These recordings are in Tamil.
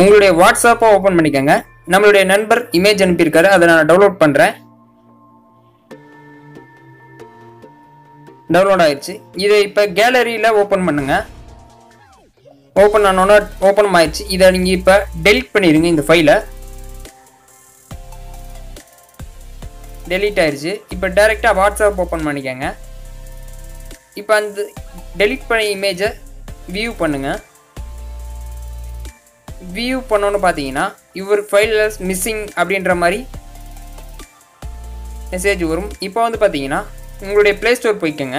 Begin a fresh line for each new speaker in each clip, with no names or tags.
உங்களுடைய வாட்ஸ்அப்பை ஓப்பன் பண்ணிக்கோங்க நம்மளுடைய நண்பர் இமேஜ் அனுப்பியிருக்காரு அதை நான் டவுன்லோட் பண்ணுறேன் டவுன்லோட் ஆயிடுச்சு இதை இப்போ கேலரியில் ஓப்பன் பண்ணுங்க ஓப்பன் ஆனோன்னா ஓப்பன் ஆயிடுச்சு இதை நீங்கள் இப்போ டெலிட் பண்ணிடுங்க இந்த ஃபைலை டெலீட் ஆயிடுச்சு இப்போ டைரெக்டாக வாட்ஸ்அப் ஓப்பன் பண்ணிக்கோங்க இப்போ அந்த டெலீட் பண்ண இமேஜை வியூ பண்ணுங்கள் வியூ பண்ணோன்னு பார்த்தீங்கன்னா இவர் ஃபைல் மிஸ்ஸிங் அப்படின்ற மாதிரி மெசேஜ் வரும் இப்போ வந்து பார்த்தீங்கன்னா உங்களுடைய ப்ளே ஸ்டோர் போய்க்கோங்க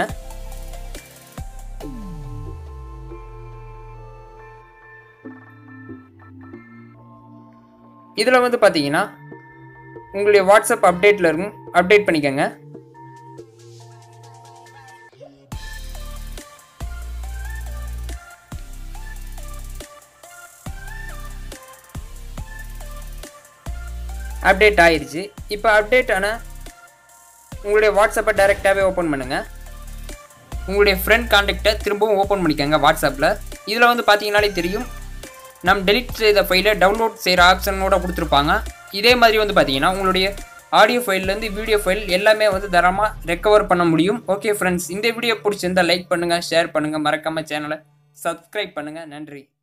இதில் வந்து பார்த்தீங்கன்னா உங்களுடைய வாட்ஸ்அப் அப்டேட்டில் இருக்கும் அப்டேட் பண்ணிக்கோங்க அப்டேட் ஆயிருச்சு இப்போ அப்டேட் ஆன உங்களுடைய வாட்ஸ்அப்பை டைரெக்டாகவே ஓப்பன் பண்ணுங்கள் உங்களுடைய ஃப்ரெண்ட் கான்டாக்டை திரும்பவும் ஓப்பன் பண்ணிக்கோங்க வாட்ஸ்அப்பில் இதில் வந்து பார்த்தீங்கனாலே தெரியும் நம் டெலிட் செய்த ஃபைலை டவுன்லோட் செய்கிற ஆப்ஷனோட கொடுத்துருப்பாங்க இதே மாதிரி வந்து பார்த்தீங்கன்னா உங்களுடைய ஆடியோ ஃபைல்லேருந்து வீடியோ ஃபைல் எல்லாமே வந்து தரமாக ரெக்கவர் பண்ண முடியும் ஓகே ஃப்ரெண்ட்ஸ் இந்த வீடியோ பிடிச்சிருந்தா லைக் பண்ணுங்கள் ஷேர் பண்ணுங்கள் மறக்காமல் சேனலை சப்ஸ்கிரைப் பண்ணுங்கள் நன்றி